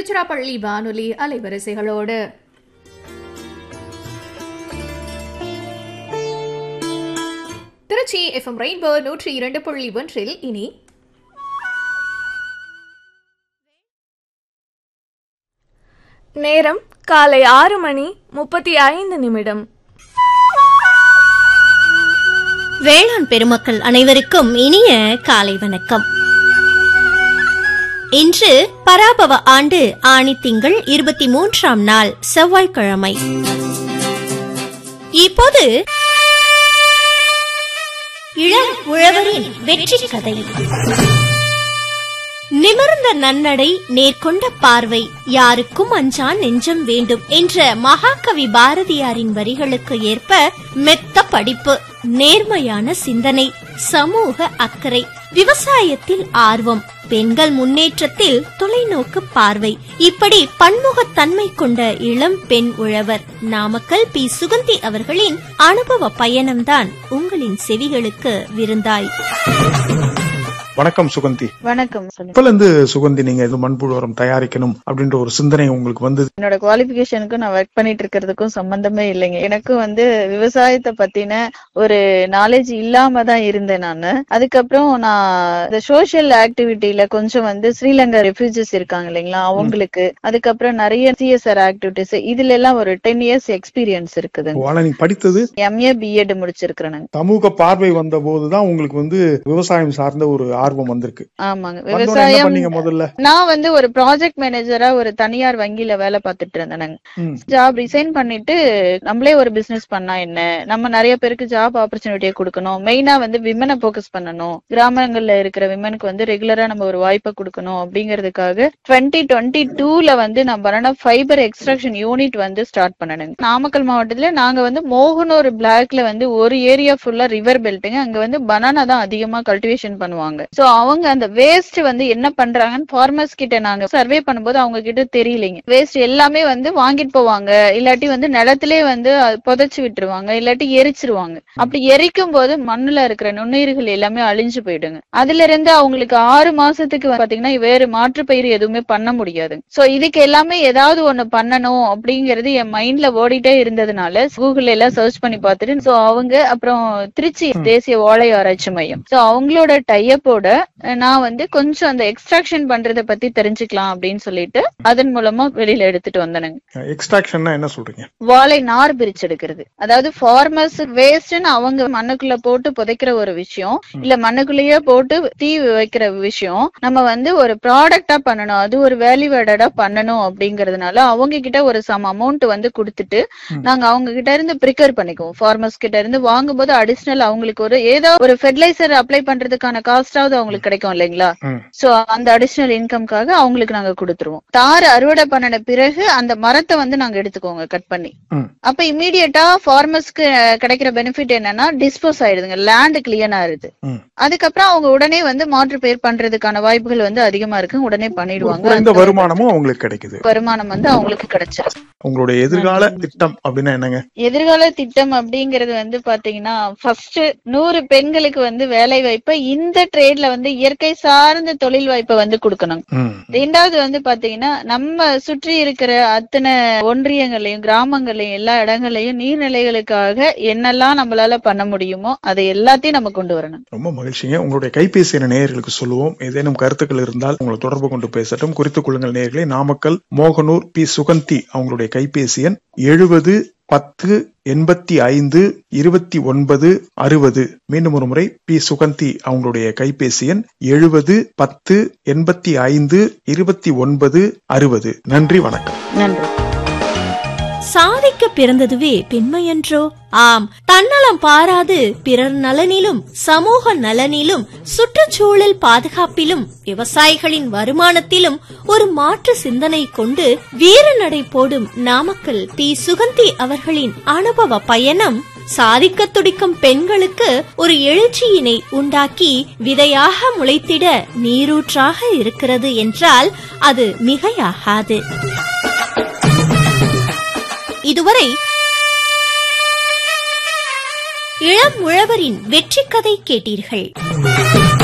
திருச்சிராப்பள்ளி வானொலி அலைவரிசைகளோடு Trichy FM rainbow நூற்றி இரண்டு புள்ளி ஒன்றில் இனி நேரம் காலை ஆறு மணி முப்பத்தி ஐந்து நிமிடம் வேளாண் பெருமக்கள் அனைவருக்கும் இனிய காலை வணக்கம் இன்று பராபவ ஆண்டு ஆணி திங்கள் இருபத்தி மூன்றாம் நாள் செவ்வாய்க்கிழமை இப்போது இளம் உழவரின் வெற்றி கதை நிமிர்ந்த நன்னடை நேர்கொண்ட பார்வை யாருக்கும் அஞ்சான் நெஞ்சம் வேண்டும் என்ற மகாகவி பாரதியாரின் வரிகளுக்கு ஏற்ப மெத்த படிப்பு நேர்மையான சிந்தனை சமூக அக்கறை விவசாயத்தில் ஆர்வம் பெண்கள் முன்னேற்றத்தில் தொலைநோக்கு பார்வை இப்படி பன்முகத்தன்மை கொண்ட இளம் பெண் உழவர் நாமக்கல் பி சுகந்தி அவர்களின் அனுபவ பயணம்தான் உங்களின் செவிகளுக்கு விருந்தாய் வணக்கம் சுகந்தி வணக்கம் சொல்லுங்க இப்பல இருந்து சுகந்தி நீங்க இது மண்புழு உரம் தயாரிக்கணும் அப்படின்ற ஒரு சிந்தனை உங்களுக்கு வந்தது என்னோட குவாலிபிகேஷனுக்கும் நான் ஒர்க் பண்ணிட்டு இருக்கிறதுக்கும் சம்பந்தமே இல்லைங்க எனக்கும் வந்து விவசாயத்தை பத்தின ஒரு நாலேஜ் இல்லாம தான் இருந்தேன் நானு அதுக்கப்புறம் நான் இந்த சோஷியல் ஆக்டிவிட்டில கொஞ்சம் வந்து ஸ்ரீலங்கா ரெஃப்யூஜிஸ் இருக்காங்க இல்லைங்களா அவங்களுக்கு அதுக்கப்புறம் நிறைய சிஎஸ்ஆர் ஆக்டிவிட்டிஸ் இதுல எல்லாம் ஒரு டென் இயர்ஸ் எக்ஸ்பீரியன்ஸ் இருக்குது ஆனா நீங்க படித்தது எம்ஏ பிஎட் முடிச்சிருக்கிறேன் சமூக பார்வை வந்த போதுதான் உங்களுக்கு வந்து விவசாயம் சார்ந்த ஒரு ஆர்வம் வந்திருக்கு ஆமாங்க வந்தோடனே என்ன விவசாயம் பண்ணீங்க முதல்ல நான் வந்து ஒரு ப்ராஜெக்ட் மேனேஜரா ஒரு தனியார் வங்கியில வேலை பார்த்துட்டு இருந்தேன் ம். ஜாப் ரிசைன் பண்ணிட்டு நம்மளே ஒரு பிசினஸ் பண்ணா என்ன நம்ம நிறைய பேருக்கு ஜாப் ஆப்பர்ச்சுனிட்டியை கொடுக்கணும் மெயினா வந்து விமனை ஃபோக்கஸ் பண்ணணும் கிராமங்கள்ல இருக்கிற விமனுக்கு வந்து ரெகுலரா நம்ம ஒரு வாய்ப்பை கொடுக்கணும் அப்படிங்கிறதுக்காக டுவெண்ட்டி டுவெண்ட்டி டூல வந்து நான் பனானா ஃபைபர் எக்ஸ்ட்ராக்ஷன் யூனிட் வந்து ஸ்டார்ட் பண்ணணுங்க நாமக்கல் மாவட்டத்துல நாங்க வந்து மோகனூர் பிளாக்ல வந்து ஒரு ஏரியா ஃபுல்லா ரிவர் பெல்ட்டுங்க அங்க வந்து பனானா தான் அதிகமா கல்டிவேஷன் பண்ணுவாங்க சோ அவங்க அந்த வேஸ்ட் வந்து என்ன பண்றாங்கன்னு ஃபார்மர்ஸ் கிட்ட நாங்க சர்வே பண்ணும்போது அவங்க கிட்ட தெரியலைங்க வேஸ்ட் எல்லாமே வந்து வாங்கிட்டு போவாங்க இல்லாட்டி வந்து நிலத்திலே வந்து அது புதைச்சு விட்டுருவாங்க இல்லாட்டி எரிச்சிருவாங்க அப்படி எரிக்கும் போது மண்ணுல இருக்கிற நுண்ணுயிர்கள் எல்லாமே அழிஞ்சு போயிடுங்க அதுல இருந்து அவங்களுக்கு ஆறு மாசத்துக்கு வந்து பாத்தீங்கன்னா வேறு மாற்று பயிர் எதுவுமே பண்ண முடியாது சோ இதுக்கு எல்லாமே ஏதாவது ஒண்ணு பண்ணணும் அப்படிங்கறது என் மைண்ட்ல ஓடிட்டே இருந்ததுனால கூகுள்ல எல்லாம் சர்ச் பண்ணி பார்த்துட்டு சோ அவங்க அப்புறம் திருச்சி தேசிய ஓலை ஆராய்ச்சி மையம் சோ அவங்களோட டைப்போட நான் வந்து கொஞ்சம் அந்த எக்ஸ்ட்ராக்ஷன் பண்றத பத்தி தெரிஞ்சுக்கலாம் அப்படின்னு சொல்லிட்டு அதன் மூலமா வெளியில எடுத்துட்டு வந்தனுங்க எக்ஸ்ட்ராக்ஷன்னா என்ன சொல்றீங்க வாழை நார் பிரிச்சு எடுக்கிறது அதாவது ஃபார்மர்ஸ் வேஸ்ட்னு அவங்க மண்ணுக்குள்ள போட்டு புதைக்கிற ஒரு விஷயம் இல்ல மண்ணுக்குள்ளேயே போட்டு தீ வைக்கிற விஷயம் நம்ம வந்து ஒரு ப்ராடக்டா பண்ணணும் அது ஒரு வேல்யூ ஆடடா பண்ணணும் அப்படிங்கறதுனால அவங்க கிட்ட ஒரு சம் அமௌண்ட் வந்து கொடுத்துட்டு நாங்க அவங்க கிட்ட இருந்து ப்ரிக்கர் பண்ணிக்குவோம் ஃபார்மர்ஸ் கிட்ட இருந்து வாங்கும்போது அடிஷனல் அவங்களுக்கு ஒரு ஏதோ ஒரு ஃபெர்டிலைசர் அப்ளை பண்றதுக்கான காஸ்டாவது அவங்களுக்கு கிடைக்கும் இல்லைங்களா ம். சோ அந்த அடிஷனல் இன்கம்காக அவங்களுக்கு நாங்க கொடுத்துருவோம் தார் அறுவடை பண்ணின பிறகு அந்த மரத்தை வந்து நாங்க எடுத்துக்கோங்க கட் பண்ணி ம். அப்ப இமீடியட்டா ஃபார்மர்ஸ்க்கு கிடைக்கிற பெனிஃபிட் என்னன்னா டிஸ்போஸ் ஆயிடுதுங்க லேண்ட் கிளியர் ஆயிருது ம். அதுக்கப்புறம் அவங்க உடனே வந்து மாற்று பெயர் பண்றதுக்கான வாய்ப்புகள் வந்து அதிகமா இருக்கு உடனே ஒரு பண்ணிடுவாங்க குறைந்த அந்த வருமானமும் அவங்களுக்கு கிடைக்குது வருமானம் வந்து அவங்களுக்கு கிடைச்சிருக்கு உங்களுடைய எதிர்கால திட்டம் அப்படின்னா என்னங்க எதிர்கால திட்டம் அப்படிங்கிறது வந்து பாத்தீங்கன்னா ஃபர்ஸ்ட் நூறு பெண்களுக்கு வந்து வேலை வாய்ப்பை இந்த ட்ரேட்ல வந்து இயற்கை சார்ந்த தொழில் வாய்ப்பை வந்து கொடுக்கணும் ம். ரெண்டாவது வந்து பாத்தீங்கன்னா நம்ம சுற்றி இருக்கிற அத்தனை ஒன்றியங்களையும் கிராமங்களையும் எல்லா இடங்களையும் நீர்நிலைகளுக்காக என்னெல்லாம் நம்மளால பண்ண முடியுமோ அதை எல்லாத்தையும் நம்ம கொண்டு வரணும் ரொம்ப மகிழ்ச்சிங்க உங்களுடைய கைபேசி என நேயர்களுக்கு சொல்லுவோம் ஏதேனும் கருத்துக்கள் இருந்தால் உங்களை தொடர்பு கொண்டு பேசட்டும் குறித்துக் கொள்ளுங்கள் நேயர்களே நாமக்கல் மோகனூர் பி சுகந்தி அவங்களுடைய கைபேசி எண் எழுபது பத்து எண்பத்தி ஐந்து இருபத்தி ஒன்பது அறுபது மீண்டும் ஒரு முறை பி சுகந்தி அவங்களுடைய கைபேசி எண் எழுபது பத்து எண்பத்தி ஐந்து இருபத்தி ஒன்பது அறுபது நன்றி வணக்கம் நன்றி சாதிக்க பிறந்ததுவே பெண்மையன்றோ ஆம் தன்னலம் பாராது பிறர் நலனிலும் சமூக நலனிலும் சுற்றுச்சூழல் பாதுகாப்பிலும் விவசாயிகளின் வருமானத்திலும் ஒரு மாற்று சிந்தனை கொண்டு வீர நடை போடும் நாமக்கல் பி சுகந்தி அவர்களின் அனுபவ பயணம் சாதிக்க துடிக்கும் பெண்களுக்கு ஒரு எழுச்சியினை உண்டாக்கி விதையாக முளைத்திட நீரூற்றாக இருக்கிறது என்றால் அது மிகையாகாது இதுவரை இளம் உழவரின் வெற்றி கதை கேட்டீர்கள்